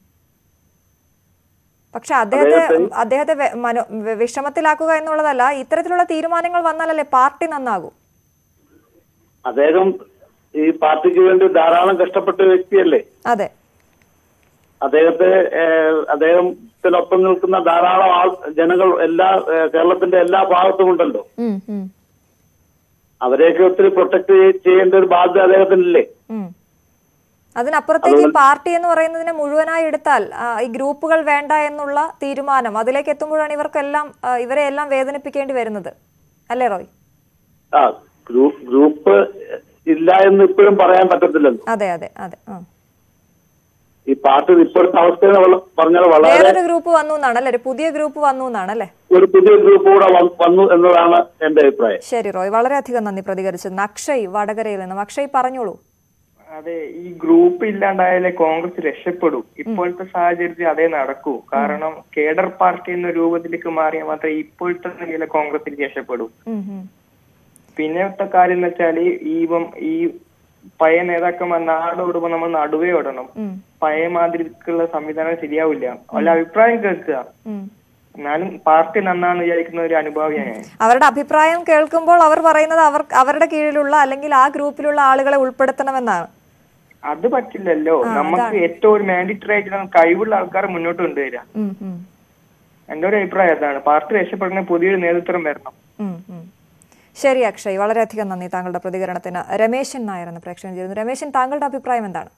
S1: പക്ഷെ അദ്ദേഹത്തെ അദ്ദേഹത്തെ വെ- മനോ വെ- വിഷമത്തിലാക്കുക എന്നുള്ളതല്ല ഇത്തരത്തിലുള്ള തീരുമാനങ്ങൾ വന്നാലല്ലേ പാർട്ടി നന്നാകൂ
S2: അദ്ദേഹം ഈ പാർട്ടിക്ക് വേണ്ടി ധാരാളം കഷ്ടപ്പെട്ട വ്യക്തിയല്ലേ
S1: അതെ
S2: അദ്ദേഹത്തെ ഏഹ്, അദ്ദേഹത്തിനൊപ്പം നിൽക്കുന്ന ധാരാളം ആൾ ജനങ്ങൾ എല്ലാ ഏഹ്, കേരളത്തിന്റെ എല്ലാ ഭാഗത്തും ഉണ്ടല്ലോ
S1: ഉം, ഉം,
S2: അവരെയൊക്കെ ഒത്തിരി പ്രൊട്ടക്ട് ചെയ്യേണ്ട ഒരു ബാധ്യത അദ്ദേഹത്തിനില്ലേ
S1: ഉം. അതിനപ്പുറത്തേക്ക് ഈ പാർട്ടി എന്ന് പറയുന്നതിനെ മുഴുവനായി എടുത്താൽ ആ, ഈ ഗ്രൂപ്പുകൾ വേണ്ട എന്നുള്ള തീരുമാനം അതിലേക്ക് എത്തുമ്പോഴാണ് ഇവർക്കെല്ലാം ആ, ഇവരെ എല്ലാം വേദനിപ്പിക്കേണ്ടി വരുന്നത് അല്ലേ റോയ്
S2: ആ ഗ്രൂപ്പ് ഗ്രൂപ്പ് ഇല്ല എന്ന് ഇപ്പോഴും പറയാൻ പറ്റത്തില്ലല്ലോ
S1: അതെ അതെ അതെ ആ.
S2: ഈ പാർട്ടി ഇപ്പോഴത്തെ അവസ്ഥ പറഞ്ഞാൽ വളരെ
S1: വേറൊരു ഗ്രൂപ്പ് വന്നു എന്നാണ് അല്ലേ ഒരു പുതിയ ഗ്രൂപ്പ് വന്നു എന്നാണ് അല്ലേ
S2: ഒരു പുതിയ ഗ്രൂപ്പ് കൂടെ വ- വന്നു എന്നതാണ് എന്റെ അഭിപ്രായം
S1: ശരി റോയ് വളരെയധികം നന്ദി പ്രതികരിച്ചതിന് അക്ഷയ് വടകരയിൽ നിന്നും അക്ഷയ് പറഞ്ഞോളൂ
S10: അതെ ഈ ഗ്രൂപ്പ് ഇല്ലാണ്ടായാലേ കോൺഗ്രസ് രക്ഷപ്പെടൂ ഇപ്പോഴത്തെ സാഹചര്യത്തിൽ അതേ നടക്കൂ കാരണം കേഡർ പാർട്ടി എന്ന രൂപത്തിലേക്ക് മാറിയാൽ മാത്രമേ ഇപ്പോഴത്തെ നിലയിലെ കോൺഗ്രസിൽ രക്ഷപ്പെടൂ
S1: ഉം, ഉം.
S10: പിന്നത്തെ കാര്യം എന്ന് വെച്ചാല് ഈ ഇപ്പം ഈ പഴയ നേതാക്കന്മാർ നാടോടുമ്പോ നമ്മൾ നടുവേ ഓടണം
S1: ഉം,
S10: പഴയ മാതിരിക്കുള്ള സംവിധാനം ശരിയാവില്ല അവരുടെ അഭിപ്രായം കേൾക്കുക
S1: ഉം.
S10: എന്നാലും പാർട്ടി നന്നാന്ന് വിചാരിക്കുന്ന ഒരു അനുഭാവിയാണ് ഞാൻ
S1: അവരുടെ അഭിപ്രായം കേൾക്കുമ്പോൾ അവർ പറയുന്നത് അവർ അവരുടെ കീഴിലുള്ള അല്ലെങ്കിൽ ആ ഗ്രൂപ്പിലുള്ള ആളുകളെ ഉൾപ്പെടുത്തണമെന്നാണ്
S10: അത് പറ്റില്ലല്ലോ
S1: ആ,
S10: നമുക്ക്
S1: അതാണ്.
S10: ഏറ്റവും ഒരു മാൻഡേറ്ററി ആയിട്ട് കഴിവുള്ള ആൾക്കാരെ മുന്നോട്ട് കൊണ്ടുവരിക
S1: ഉം, ഉം,
S10: എന്റെ ഒരു അഭിപ്രായം അതാണ് പാർട്ടി രക്ഷപ്പെടുന്ന പുതിയൊരു നേതൃത്വം വരണം
S1: ഉം, ഉം. ശരി അക്ഷയ് വളരെയധികം നന്ദി താങ്കളുടെ പ്രതികരണത്തിന് രമേശൻ നായർ എന്ന് പ്രേക്ഷകൻ ചെയ്യുന്നു രമേശൻ താങ്കളുടെ അഭിപ്രായം എന്താണ്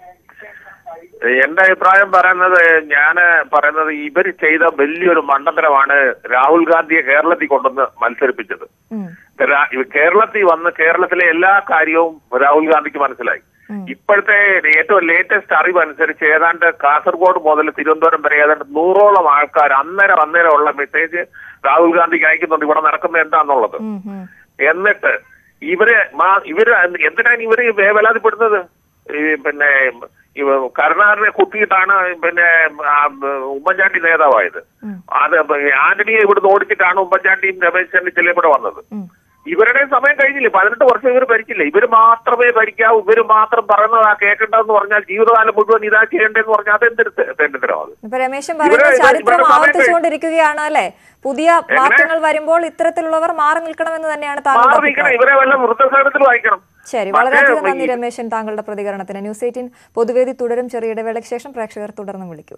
S11: എന്റെ അഭിപ്രായം പറയുന്നത് ഞാന് പറയുന്നത് ഇവർ ചെയ്ത വലിയൊരു മണ്ടത്തരമാണ് രാഹുൽ ഗാന്ധിയെ കേരളത്തിൽ കൊണ്ടുവന്ന് മത്സരിപ്പിച്ചത്
S1: ഉം,
S11: രാ- കേരളത്തിൽ വന്ന് കേരളത്തിലെ എല്ലാ കാര്യവും രാഹുൽ ഗാന്ധിക്ക് മനസ്സിലായി
S1: ഉം.
S11: ഇപ്പോഴത്തെ ഏറ്റവും ലേറ്റസ്റ്റ് അറിവ് അനുസരിച്ച് ഏതാണ്ട് കാസർഗോഡ് മുതൽ തിരുവനന്തപുരം വരെ ഏതാണ്ട് നൂറോളം ആൾക്കാർ അന്നേരം അന്നേരം ഉള്ള മെസ്സേജ് രാഹുൽ ഗാന്ധിക്ക് അയക്കുന്നുണ്ട് ഇവിടെ നടക്കുന്നത് എന്താന്നുള്ളത്
S1: ഉം, ഉം.
S11: എന്നിട്ട് ഇവര് മാ- ഇവര് എന്തിനാണ് ഇവര് വേവലാതിപ്പെടുന്നത് ഈ പിന്നെ ഈ കരുണാകരനെ കുത്തിയിട്ടാണ് പിന്നെ ആ, ഉമ്മൻചാണ്ടി നേതാവായത്
S1: ഉം.
S11: അത് ആന്റണിയെ ഇവിടുന്ന് ഓടിച്ചിട്ടാണ് ഉമ്മൻചാണ്ടിയും രമേശ് ചെന്നിത്തല ഇവിടെ വന്നത്
S1: ഉം.
S11: ഇവരുടെ സമയം കഴിഞ്ഞില്ലേ പതിനെട്ട് വർഷം ഇവർ ഭരിച്ചില്ല ഇവര് മാത്രമേ ഭരിക്കാവൂ ഇവര് മാത്രം പറയുന്നതാ കേൾക്കേണ്ടതെന്ന് പറഞ്ഞാൽ ജീവിതകാലം മുഴുവൻ ഇതാ ചെയ്യേണ്ടതെന്ന് പറഞ്ഞാൽ അതെന്തൊരു തെണ്ടിത്തരം അത്
S1: ഇപ്പൊ രമേശൻ
S11: ഇവിടെ
S1: പറയുന്നത്
S11: ഇത്
S1: ചരിത്രം
S11: ഇവരുടെ സമയം
S1: ആവർത്തിച്ചുകൊണ്ടിരിക്കുകയാണ് അല്ലെ പുതിയ മാറ്റങ്ങൾ വരുമ്പോൾ ഇത്തരത്തിലുള്ളവർ മാറി നിൽക്കണമെന്ന് തന്നെയാണ് താങ്കളുടെ
S11: മാറി നിൽക്കണം
S1: അഭിപ്രായം
S11: ഇവരെ വല്ല വൃദ്ധസേനത്തിൽ വായിക്കണം
S1: ശരി
S11: മറ്റേ
S1: വളരെയധികം നന്ദി
S11: ഈ-
S1: രമേശൻ താങ്കളുടെ പ്രതികരണത്തിന് ന്യൂസ് എയ്റ്റീൻ പൊതുവേദി തുടരും ചെറിയ ഇടവേളയ്ക്ക് ശേഷം പ്രേക്ഷകർ തുടർന്നും വിളിക്കുക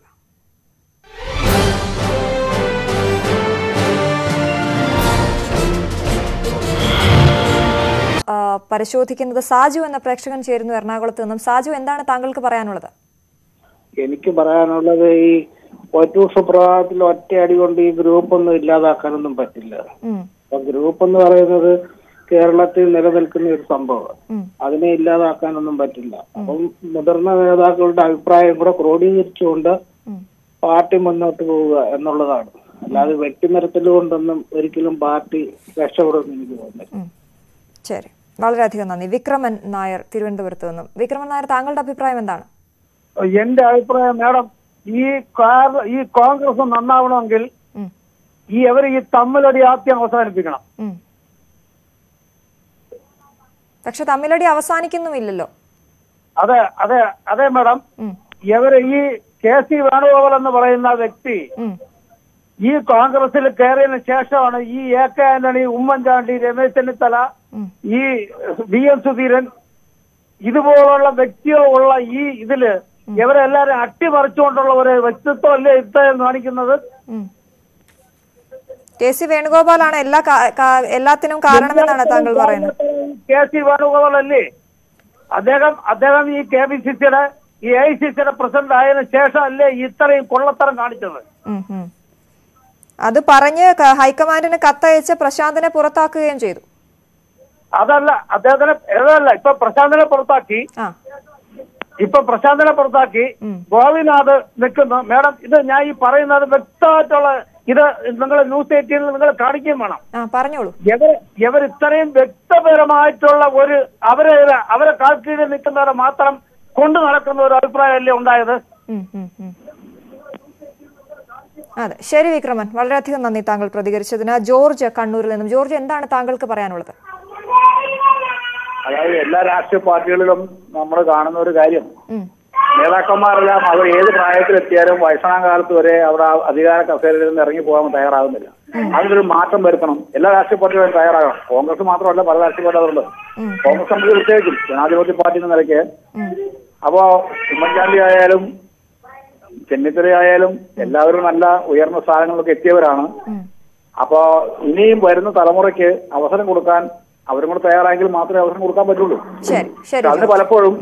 S1: ആ, പരിശോധിക്കുന്നത് സാജു എന്ന പ്രേക്ഷകൻ ചേരുന്നു എറണാകുളത്ത് നിന്നും സാജു എന്താണ് താങ്കൾക്ക് പറയാനുള്ളത്
S6: എനിക്ക് പറയാനുള്ളത് ഈ ഒറ്റ സുപ്രഭാതത്തിൽ ഒറ്റയടി കൊണ്ട് ഈ ഗ്രൂപ്പ് ഒന്നും ഇല്ലാതാക്കാനൊന്നും പറ്റില്ല
S1: ഉം,
S6: അപ്പൊ ഗ്രൂപ്പ് എന്ന് പറയുന്നത് കേരളത്തിൽ നിലനിൽക്കുന്ന ഒരു സംഭവം
S1: ഉം,
S6: അതിനെ ഇല്ലാതാക്കാനൊന്നും പറ്റില്ല അപ്പം മുതിർന്ന നേതാക്കളുടെ അഭിപ്രായം കൂടെ ക്രോഡീകരിച്ചുകൊണ്ട്
S1: ഉം.
S6: പാർട്ടി മുന്നോട്ട് പോവുക എന്നുള്ളതാണ് അല്ലാതെ വെട്ടിനിരത്തൽ കൊണ്ടൊന്നും ഒരിക്കലും പാർട്ടി രക്ഷപ്പെടുമെന്ന് എനിക്ക് തോന്നുന്നില്ല
S1: ഉം. ശരി വളരെയധികം നന്ദി വിക്രമൻ നായർ തിരുവനന്തപുരത്ത് നിന്നും വിക്രമൻ നായർ താങ്കളുടെ അഭിപ്രായം എന്താണ്
S12: എന്റെ അഭിപ്രായം മാഡം ഈ കാർ- ഈ കോൺഗ്രസ് നന്നാവണമെങ്കിൽ
S1: ഉം,
S12: ഈ അവർ ഈ തമ്മിലടി ആദ്യം അവസാനിപ്പിക്കണം
S1: ഉം. പക്ഷെ തമ്മിലടി അവസാനിക്കുന്നുമില്ലല്ലോ
S12: അതെ അതെ അതെ മാഡം
S1: ഉം,
S12: ഇവര് ഈ കെ സി വേണുഗോപാൽ എന്ന് പറയുന്ന വ്യക്തി
S1: ഉം,
S12: ഈ കോൺഗ്രസിൽ കയറിയതിനു ശേഷമാണ് ഈ എ കെ ആന്റണി ഉമ്മൻചാണ്ടി രമേശ് ചെന്നിത്തല
S1: ഉം.
S12: ഈ വി എം സുധീരൻ ഇതുപോലുള്ള വ്യക്തികളുള്ള ഈ ഇതില് ഇവരെല്ലാരും അട്ടിമറിച്ചുകൊണ്ടുള്ള ഒരു വ്യക്തിത്വം അല്ലേ ഇദ്ദേഹം കാണിക്കുന്നത്
S1: ഉം. കെ സി വേണുഗോപാലാണ് എല്ലാ കാ- കാ- എല്ലാത്തിനും കാരണമെന്നാണ് താങ്കൾ പറയുന്നത്
S12: കെ സി വേണുഗോപാൽ അല്ലേ അദ്ദേഹം അദ്ദേഹം ഈ കെ പി സി സിയുടെ ഈ എ ഐ സി സിയുടെ പ്രസിഡന്റ് ആയതിനു ശേഷം അല്ലേ ഇത്രയും കൊള്ളത്തരം കാണിച്ചത്
S1: ഉം, ഉം. അത് പറഞ്ഞ് ക- ഹൈക്കമാൻഡിന് കത്തയച്ച് പ്രശാന്തിനെ പുറത്താക്കുകയും ചെയ്തു
S12: അതല്ല അദ്ദേഹത്തിനെ ഏതല്ല ഇപ്പൊ പ്രശാന്തിനെ പുറത്താക്കി
S1: ആ
S12: ഇപ്പൊ പ്രശാന്തിനെ പുറത്താക്കി
S1: ഉം.
S12: ഗോപിനാഥ് നിൽക്കുന്നു മേഡം ഇത് ഞാൻ ഈ പറയുന്നത് വ്യക്തമായിട്ടുള്ള ഇത് നിങ്ങൾ ന്യൂസ് എയ്റ്റീനിൽ നിങ്ങൾ കാണിക്കുകയും വേണം
S1: ആ പറഞ്ഞോളൂ
S12: ഇവർ ഇവർ ഇത്രയും വ്യക്തപരമായിട്ടുള്ള ഒരു അവരെ അവരെ കാൽക്കീഴിൽ നിൽക്കുന്നവരെ മാത്രം കൊണ്ടു നടക്കുന്ന ഒരു അഭിപ്രായമല്ലേ ഉണ്ടായത്
S1: ഉം, ഉം, ഉം. അതെ ശരി വിക്രമൻ വളരെയധികം നന്ദി താങ്കൾ പ്രതികരിച്ചതിന് ജോർജ് കണ്ണൂരിൽ നിന്നും ജോർജ് എന്താണ് താങ്കൾക്ക് പറയാനുള്ളത്
S9: അതായത് എല്ലാ രാഷ്ട്രീയ പാർട്ടികളിലും നമ്മൾ കാണുന്ന ഒരു കാര്യം
S1: ഉം,
S9: നേതാക്കന്മാരെല്ലാം അവർ ഏത് പ്രായത്തിലെത്തിയാലും വയസ്സാം കാലത്ത് വരെ അവിടെ ആ അധികാര കസേരയിൽ നിന്ന് ഇറങ്ങി പോകാൻ തയ്യാറാകുന്നില്ല അതിനൊരു മാറ്റം വരുത്തണം എല്ലാ രാഷ്ട്രീയ പാർട്ടികളും തയ്യാറാകണം കോൺഗ്രസ് മാത്രമല്ല പല രാഷ്ട്രീയ പാർട്ടികളുണ്ട്
S1: ഉം,
S9: കോൺഗ്രസ് സംബന്ധിച്ച് പ്രത്യേകിച്ചും ജനാധിപത്യ പാർട്ടി എന്ന നിലയ്ക്ക്
S1: ഉം,
S9: അപ്പോ ഉമ്മൻചാണ്ടി ആയാലും ചെന്നിത്തല ആയാലും എല്ലാവരും നല്ല ഉയർന്ന സ്ഥാനങ്ങളിലൊക്കെ എത്തിയവരാണ്
S1: ഉം.
S9: അപ്പോ ഇനിയും വരുന്ന തലമുറയ്ക്ക് അവസരം കൊടുക്കാൻ അവരും കൂടെ തയ്യാറായെങ്കിൽ മാത്രമേ അവസരം കൊടുക്കാൻ പറ്റുള്ളൂ
S1: ശരി ശരി
S9: അതിന്
S1: ജോർജ്.
S9: പലപ്പോഴും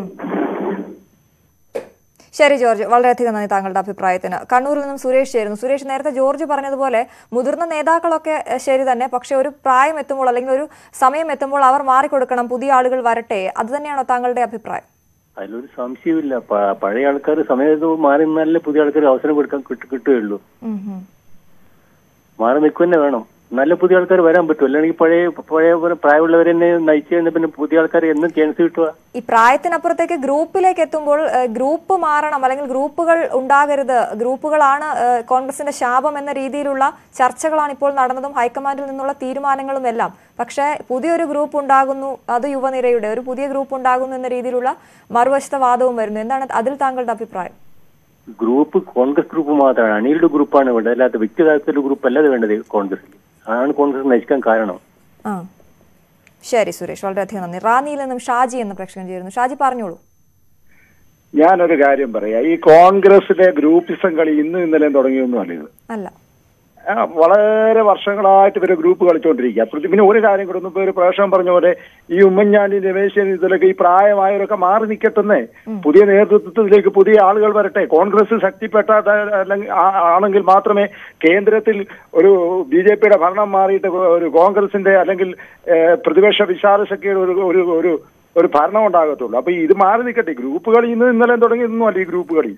S1: ശരി ജോർജ് വളരെയധികം നന്ദി താങ്കളുടെ അഭിപ്രായത്തിന് കണ്ണൂരിൽ നിന്നും സുരേഷ് ചേരുന്നു സുരേഷ് നേരത്തെ ജോർജ് പറഞ്ഞതുപോലെ മുതിർന്ന നേതാക്കളൊക്കെ എഹ്, ശരി തന്നെ പക്ഷെ ഒരു പ്രായം എത്തുമ്പോൾ അല്ലെങ്കിൽ ഒരു സമയം എത്തുമ്പോൾ അവർ മാറിക്കൊടുക്കണം പുതിയ ആളുകൾ വരട്ടെ അത് തന്നെയാണോ താങ്കളുടെ അഭിപ്രായം
S13: അതിലൊരു സംശയമില്ല പ- പഴയ ആൾക്കാർ സമയത്ത് മാറി നിന്നാലേ പുതിയ ആൾക്കാർ അവസരം കൊടുക്കാൻ കിട്ടു- കിട്ടുകയുള്ളൂ
S1: ഉം, ഉം.
S13: മാറി നിൽക്കുക തന്നെ വേണം നല്ല പുതിയ ആൾക്കാർ വരാൻ പറ്റും അല്ലെങ്കിൽ പഴയ പഴയ പോലെ പ്രായമുള്ളവരെ തന്നെ നയിച്ചു കഴിഞ്ഞാൽ പിന്നെ പുതിയ ആൾക്കാർ എന്നും ചാൻസ് കിട്ടുക
S1: ഈ പ്രായത്തിനപ്പുറത്തേക്ക് ഗ്രൂപ്പിലേക്ക് എത്തുമ്പോൾ ഏഹ്, ഗ്രൂപ്പ് മാറണം അല്ലെങ്കിൽ ഗ്രൂപ്പുകൾ ഉണ്ടാകരുത് ഗ്രൂപ്പുകളാണ് ഏഹ്, കോൺഗ്രസിന്റെ ശാപം എന്ന രീതിയിലുള്ള ചർച്ചകളാണ് ഇപ്പോൾ നടന്നതും ഹൈക്കമാൻഡിൽ നിന്നുള്ള തീരുമാനങ്ങളും എല്ലാം പക്ഷേ പുതിയൊരു ഗ്രൂപ്പ് ഉണ്ടാകുന്നു അത് യുവനിരയുടെ ഒരു പുതിയ ഗ്രൂപ്പ് ഉണ്ടാകുന്നു എന്ന രീതിയിലുള്ള മറുവശത്തെ വാദവും വരുന്നു എന്താണ് അതിൽ താങ്കളുടെ അഭിപ്രായം
S13: ഗ്രൂപ്പ് കോൺഗ്രസ് ഗ്രൂപ്പ് മാത്രമാണ് അണിയുടെ ഗ്രൂപ്പാണ് വേണ്ടത് അല്ലാത്ത വ്യക്തിഗതത്തിലുള്ള ഗ്രൂപ്പ് അല്ലാതെ വേണ്ടത് കോൺഗ്രസിൽ അതാണ് കോൺഗ്രസ് നയിക്കാൻ കാരണം
S1: ആ ശരി സുരേഷ് വളരെയധികം നന്ദി റാന്നിയിൽ നിന്നും ഷാജി എന്ന് പ്രേക്ഷകൻ ചേരുന്നു ഷാജി പറഞ്ഞോളൂ
S9: ഞാനൊരു കാര്യം പറയാം ഈ കോൺഗ്രസിലെ ഗ്രൂപ്പിസം കളി ഇന്നും ഇന്നലെയും തുടങ്ങിയൊന്നുമല്ല ഇത്
S1: അല്ല
S9: ആ, വളരെ വർഷങ്ങളായിട്ട് ഇവര് ഗ്രൂപ്പ് കളിച്ചുകൊണ്ടിരിക്കുക പ്രതി- പിന്നെ ഒരു കാര്യം കൂടെ ഒന്ന് ഇപ്പൊ ഒരു പ്രേക്ഷകൻ പറഞ്ഞ പോലെ ഈ ഉമ്മൻചാണ്ടി രമേശ് ഇതിലൊക്കെ ഈ പ്രായമായവരൊക്കെ മാറി നിൽക്കട്ടെന്നേ പുതിയ നേതൃത്വത്തിലേക്ക് പുതിയ ആളുകൾ വരട്ടെ കോൺഗ്രസ് ശക്തിപ്പെട്ട അല്ലെങ്കിൽ ആ- ആണെങ്കിൽ മാത്രമേ കേന്ദ്രത്തിൽ ഒരു ബി ജെ പിയുടെ ഭരണം മാറിയിട്ട് ഒരു കോൺഗ്രസിന്റെ അല്ലെങ്കിൽ ഏഹ്, പ്രതിപക്ഷ വിശാലശക്തിയുടെ ഒരു ഒരു ഒരു ഒരു ഭരണം ഉണ്ടാകത്തുള്ളൂ അപ്പൊ ഇത് മാറി നിൽക്കട്ടെ ഗ്രൂപ്പ് കളി ഇന്ന് ഇന്നലെ തുടങ്ങിയതൊന്നും അല്ല ഈ ഗ്രൂപ്പ് കളി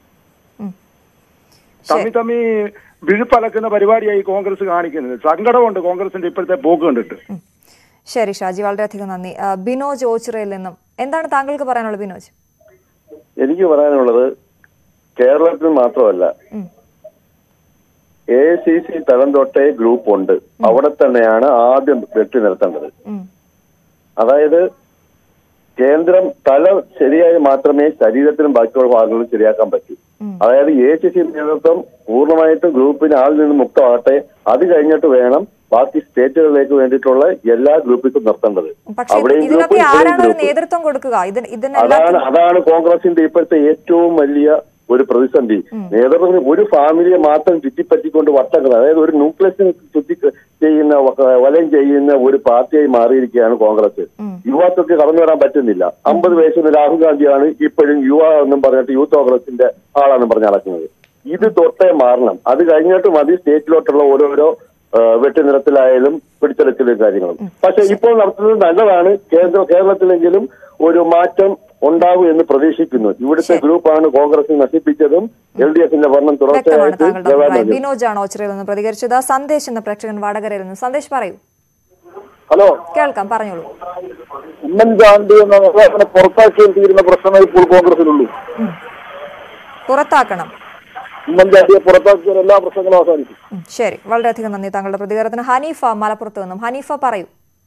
S9: തമ്മി തമ്മി വിഴുപ്പലക്കുന്ന പരിപാടിയായി കോൺഗ്രസ് കാണിക്കുന്നത് സങ്കടമുണ്ട് കോൺഗ്രസിന്റെ ഇപ്പോഴത്തെ പോക്ക് കണ്ടിട്ട്
S1: ശരി ഷാജി വളരെയധികം നന്ദി ആ, ബിനോജ് ഓച്ചിറയിൽ നിന്നും എന്താണ് താങ്കൾക്ക് പറയാനുള്ളത് ബിനോജ്
S14: എനിക്ക് പറയാനുള്ളത് കേരളത്തിൽ മാത്രമല്ല
S1: ഉം.
S14: എ സി സി തലം തൊട്ടേ ഗ്രൂപ്പ് ഉണ്ട് അവിടെ തന്നെയാണ് ആദ്യം വെട്ടി നിർത്തേണ്ടത്
S1: ഉം.
S14: അതായത് കേന്ദ്രം തല ശരിയായി മാത്രമേ ശരീരത്തിനും ബാക്കിയുള്ള ഭാഗങ്ങളും ശരിയാക്കാൻ പറ്റൂ അതായത് എ സി സി നേതൃത്വം പൂർണ്ണമായിട്ട് ഗ്രൂപ്പിന് ആളിൽ നിന്ന് മുക്തമാകട്ടെ അത് കഴിഞ്ഞിട്ട് വേണം ബാക്കി സ്റ്റേറ്റുകളിലേക്ക് വേണ്ടിയിട്ടുള്ള എല്ലാ ഗ്രൂപ്പിക്കും നിർത്തേണ്ടത്
S1: പക്ഷേ
S14: അവിടെയും ഗ്രൂപ്പ്
S1: ഇതിനൊക്കെ
S14: ഇവിടെയും
S1: ആരാണ് ഒരു
S14: ഗ്രൂപ്പ്
S1: നേതൃത്വം കൊടുക്കുക ഇതിന് ഇതിനെല്ലാം
S14: അതാണ് അതാണ് കോൺഗ്രസിന്റെ ഇപ്പോഴത്തെ ഏറ്റവും വലിയ ഒരു പ്രതിസന്ധി നേതൃത്വത്തിന് ഒരു ഫാമിലിയെ മാത്രം ചുറ്റിപ്പറ്റിക്കൊണ്ട് വട്ടങ്ങൾ അതായത് ഒരു ന്യൂക്ലിയസിന് ചുറ്റി ചെയ്യുന്ന വ- വലയം ചെയ്യുന്ന ഒരു പാർട്ടിയായി മാറിയിരിക്കുകയാണ് കോൺഗ്രസ് യുവാക്കൾക്ക് കടന്നു വരാൻ പറ്റുന്നില്ല അമ്പത് വയസ്സുള്ള രാഹുൽ ഗാന്ധിയാണ് ഇപ്പോഴും യുവ എന്നും പറഞ്ഞിട്ട് യൂത്ത് കോൺഗ്രസിന്റെ ആളാണെന്നും പറഞ്ഞ് നടക്കുന്നത് ഇത് തൊട്ടേ മാറണം അത് കഴിഞ്ഞിട്ട് മതി സ്റ്റേറ്റിലോട്ടുള്ള ഓരോരോ ആ, വെട്ടിനിറത്തിലായാലും പിടിച്ചെടുക്കലും കാര്യങ്ങളും പക്ഷെ ഇപ്പോൾ നടത്തുന്നത് നല്ലതാണ് കേന്ദ്ര കേരളത്തിലെങ്കിലും ഒരു മാറ്റം ഉണ്ടാവും എന്ന് പ്രതീക്ഷിക്കുന്നു ഇവിടുത്തെ ഗ്രൂപ്പാണ് കോൺഗ്രസ് നശിപ്പിച്ചതും എൽ ഡി എഫിന്റെ ഭരണം
S1: വ്യക്തമാണ്
S14: തുടർച്ചയായിട്ട്
S1: താങ്കളുടെ അഭിപ്രായം
S14: ഗവർണർ
S1: ബിനോജ് ആണ് ഓച്ചിറയിൽ നിന്ന് പ്രതികരിച്ചത് സന്ദേശ് എന്ന പ്രേക്ഷകൻ വടകരയിൽ നിന്ന് സന്ദേശ് പറയൂ
S15: ഹലോ
S1: കേൾക്കാം പറഞ്ഞോളൂ
S15: ഉമ്മൻചാണ്ടി എന്ന നേതാവിനെ പുറത്താക്കിയാൽ തീരുന്ന പ്രശ്നമേ ഇപ്പോൾ കോൺഗ്രസിലുള്ളൂ
S1: പുറത്താക്കണം
S15: ഉമ്മൻചാണ്ടിയെ പുറത്താക്കിയാൽ എല്ലാ പ്രശ്നങ്ങളും അവസാനിക്കും
S1: ഉം, ശരി വളരെയധികം നന്ദി താങ്കളുടെ പ്രതികരണത്തിന് ഹനീഫ മലപ്പുറത്ത് നിന്നും ഹനീഫ പറയൂ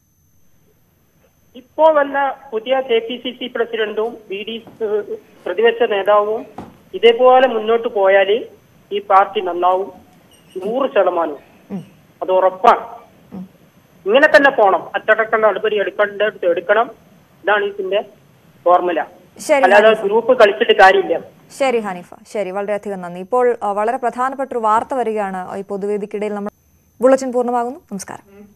S16: ഇപ്പോ വന്ന പുതിയ കെ പി സി സി പ്രസിഡന്റും ബി ഡി പ്രതിപക്ഷ നേതാവും ഇതേപോലെ മുന്നോട്ട് പോയാൽ ഈ പാർട്ടി നന്നാവും നൂറ് ശതമാനവും അത് ഉറപ്പാണ് ഇങ്ങനെ തന്നെ പോണം അച്ചടക്ക നടപടി എടുക്കേണ്ടത് എടുക്കണം ഇതാണ് ഇതിന്റെ ഫോർമുല
S1: ശരി
S16: അല്ലാതെ
S1: ഹനീഫ.
S16: ഗ്രൂപ്പ് കളിച്ചിട്ട് കാര്യമില്ല
S1: ശരി ഹനീഫ ശരി വളരെയധികം നന്ദി ഇപ്പോൾ ആ, വളരെ പ്രധാനപ്പെട്ട ഒരു വാർത്ത വരികയാണ് ഈ പൊതുവേദിക്കിടയിൽ നമ്മൾ ബുള്ളറ്റിൻ പൂർണ്ണമാകുന്നു നമസ്കാരം